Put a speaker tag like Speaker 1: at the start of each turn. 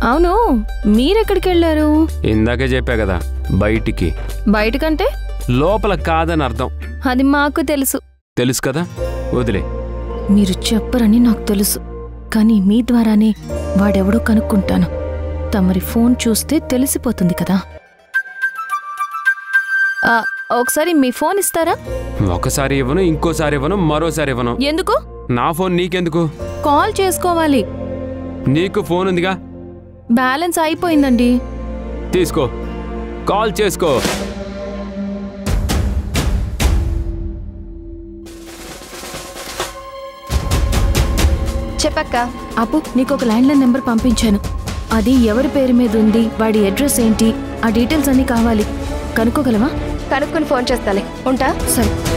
Speaker 1: అవును మీరెక్కడికి వెళ్ళారు
Speaker 2: ఇందాకే చెప్పా కదా బయటికి
Speaker 1: బయటకంటే
Speaker 2: లోపల కాదని అర్థం
Speaker 1: అది మాకు తెలుసు
Speaker 2: తెలుసు కదా వదిలే
Speaker 1: మీరు చెప్పరని నాకు తెలుసు కానీ మీ ద్వారానే వాడెవడో కనుక్కుంటాను తమరి ఫోన్ చూస్తే తెలిసిపోతుంది కదా ఆ, ఒకసారి మీ ఫోన్ ఇస్తారా
Speaker 2: ఒకసారి ఇవ్వను ఇంకోసారి ఇవ్వను మరోసారి ఇవ్వను
Speaker 1: ఎందుకు
Speaker 2: నా ఫోన్ నీకెందుకు
Speaker 1: కాల్ చేసుకోవాలి
Speaker 2: నీకు ఫోన్ ఉందిగా
Speaker 1: బ్యాలెన్స్ అయిపోయిందండి
Speaker 2: తీసుకో కాల్ చేసుకో
Speaker 3: చెప్పక్క
Speaker 1: అప్పు నీకు ఒక ల్యాండ్లైన్ నెంబర్ పంపించాను అది ఎవరి పేరు మీద ఉంది వాడి అడ్రస్ ఏంటి ఆ డీటెయిల్స్ అన్నీ కావాలి కనుక్కోగలవా
Speaker 3: కనుక్కొని ఫోన్ చేస్తాలే ఉంటా
Speaker 1: సరే